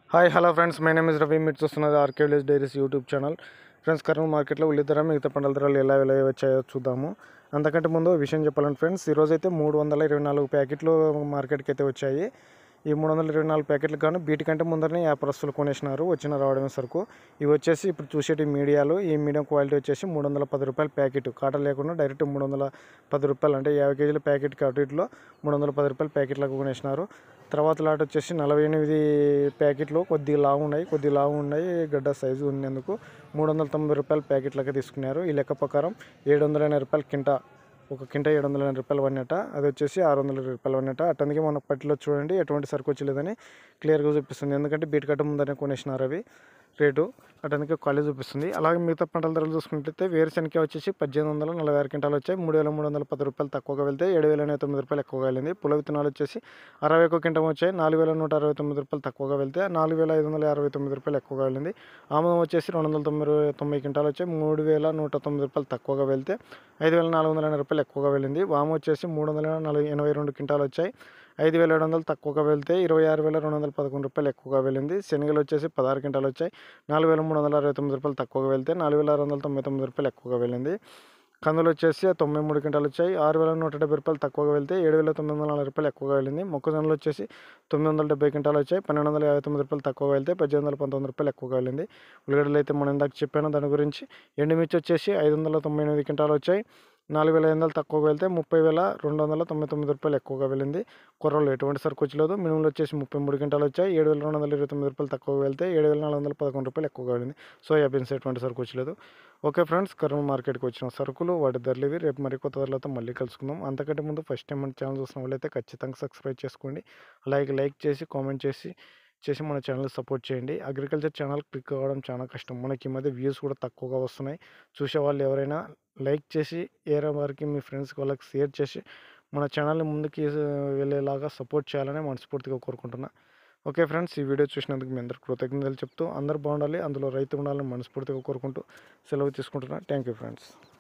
hi hello friends my name is Ravi మీరు చూస్తున్నది RK village diaries YouTube channel friends Kurnool మార్కెట్లో ఉల్లి ధర మిగతా పంటల ధరలు ఎలా ఎలా వచ్చాయో చూద్దాము అంతకంటే ముందు ఓ విషయం చెప్పాలంటే ఫ్రెండ్స్ ఈరోజు అయితే మూడు వందల ఇరవై నాలుగు ప్యాకెట్లు మార్కెట్కి అయితే వచ్చాయి ఈ మూడు వందల ఇరవై నాలుగు ప్యాకెట్లు కానీ వీటి కంటే ముందరనే వ్యాపారస్తులు కొనేసినారు వచ్చిన రావడమే సరుకు ఇవి వచ్చేసి ఇప్పుడు చూసేటి మీడియాలు ఈ మీడియం క్వాలిటీ వచ్చేసి మూడు వందల పది రూపాయల ప్యాకెట్ కాట లేకుండా డైరెక్ట్ మూడు వందల పది రూపాయలు అంటే యాభై కేజీల ప్యాకెట్కి అటు ఇటులో మూడు వందల పది రూపాయల ప్యాకెట్లకు కొనేసినారు తర్వాత లాట్ వచ్చేసి నలభై ఎనిమిది ప్యాకెట్లు కొద్దిగా లావు ఉన్నాయి కొద్దిగా లావు ఉన్నాయి గడ్డ సైజు ఉన్నందుకు మూడు వందల తొంభై రూపాయల ప్యాకెట్లకి తీసుకున్నారు ఈ లెక్క ప్రకారం ఏడు వందల ఎనభై రూపాయల కింటా ఒక కింట ఏడు వందల ఎనభై రూపాయలు పడినట్ట అది వచ్చేసి ఆరు వందల ఇరవై రూపాయలు పడినట్ట అట్టందుకే మన పట్టిలో చూడండి ఎటువంటి సరుకు వచ్చలేదని క్లియర్గా చూపిస్తుంది ఎందుకంటే బీట్ కట్ట ముందరనే కొనేసినారు అవి రేటు అటందుకే క్వాలిటీ చూపిస్తుంది అలాగే మిగతా పంటల ధరలు చూసుకుంటే వేరుశనగ వచ్చేసి పద్దెనిమిది వందల నలభై ఆరు క్వింటాలు వచ్చాయి మూడు వేల మూడు వందల పది రూపాయలు తక్కువగా వెళ్తే ఏడు వేల ఎనభై తొమ్మిది రూపాయలు ఎక్కువగా వెళ్ళింది పుల విత్తనాలు వచ్చేసి అరవై ఒక క్వింటం వచ్చాయి నాలుగు వేల నూట అరవై తొమ్మిది రూపాయలు తక్కువగా వెళ్తే నాలుగు వేల ఐదు వందల అరవై తొమ్మిది రూపాయలు ఎక్కువగా వెళ్ళింది ఆముదం వచ్చేసి రెండు వందల తొమ్మిది తొంభై క్వింటాలు వచ్చాయి మూడు వేల నూట తొమ్మిది రూపాయలు తక్కువగా వెళ్తే ఐదు వేల నాలుగు వందల ఎనభై రూపాయలు ఎక్కువగా వెళ్ళింది వాము వచ్చేసి మూడు వందల నలభై ఎనభై రెండు క్వింటాలు వచ్చాయి ఐదు వేల ఏడు వందలు తక్కువగా వెళ్తే ఇరవై ఆరు వేల రెండు వందల పదకొండు రూపాయలు ఎక్కువగా వెళ్ళింది శనగలు వచ్చేసి పదహారు క్వింటాలు వచ్చాయి నాలుగు వేల మూడు వందల అరవై తొమ్మిది రూపాయలు తక్కువగా వెళ్తే నాలుగు వేల ఆరు వందల తొంభై తొమ్మిది రూపాయలు ఎక్కువగా వెళ్ళింది కందులు వచ్చేసి తొంభై మూడు క్వింటాలు వచ్చాయి ఆరు వేల నూట డెబ్బై రూపాయలు తక్కువగా వెళ్తే ఏడు వేల తొమ్మిది వందల నలభై రూపాయలు ఎక్కువగా వెళ్ళింది మొక్కజొన్నలు వచ్చేసి తొమ్మిది వందల డెబ్బై క్వింటాలు వచ్చాయి పన్నెండు వందల యాభై తొమ్మిది రూపాయలు తక్కువగా వెళ్తే పద్దెనిమిది వందల పంతొమ్మిది రూపాయలు ఎక్కువగా వెళ్ళింది ఉల్లిగడ్డలు అయితే మనం ఇందాక చెప్పాను దాని గురించి ఎండుమిర్చి వచ్చేసి ఐదు వందల తొంభై ఎనిమిది క్వింటాలు వచ్చాయి నాలుగు వేల ఐదు వందలు తక్కువగా వెళ్తే ముప్పై వేల రెండు వందల తొంభై తొమ్మిది రూపాయలు ఎక్కువగా వెళ్ళింది కొర్రలు ఎటువంటి సరుకు వచ్చలేదు మినుములు వచ్చేసి ముప్పై మూడు క్వింటాలు వచ్చాయి ఏడు వేల రెండు వందల ఇరవై తొమ్మిది రూపాయలు తక్కువగా వెళ్తే ఏడు వేల నాలుగు వందల పదకొండు రూపాయలు ఎక్కువగా వెళ్ళింది సోయాబీన్స్ ఎటువంటి సరుకు వచ్చలేదు ఓకే ఫ్రెండ్స్ కర్నూలు మార్కెట్కి వచ్చిన సరుకులు వాటి ధరలు ఇవి రేపు మరి కొత్త ధరలతో మళ్ళీ కలుసుకుందాం అంతకంటే ముందు ఫస్ట్ టైం మన ఛానల్ చూసిన వాళ్ళైతే ఖచ్చితంగా సబ్స్క్రైబ్ చేసుకోండి అలాగే లైక్ చేసి కామెంట్ చేసి చేసి మన ఛానల్ సపోర్ట్ చేయండి అగ్రికల్చర్ ఛానల్ క్లిక్ అవ్వడం చాలా కష్టం మనకి ఈ మధ్య వ్యూస్ కూడా తక్కువగా వస్తున్నాయి చూసే వాళ్ళు ఎవరైనా లైక్ చేసి ఏరే వారికి మీ ఫ్రెండ్స్ వాళ్ళకి షేర్ చేసి మన ఛానల్ని ముందుకి వెళ్ళేలాగా సపోర్ట్ చేయాలని మనస్ఫూర్తిగా కోరుకుంటున్నా ఓకే ఫ్రెండ్స్ ఈ వీడియో చూసినందుకు మీ అందరు కృతజ్ఞతలు చెప్తూ అందరు బాగుండాలి అందులో రైతు ఉండాలని మనస్ఫూర్తిగా కోరుకుంటూ సెలవు తీసుకుంటున్నా థ్యాంక్ యూ ఫ్రెండ్స్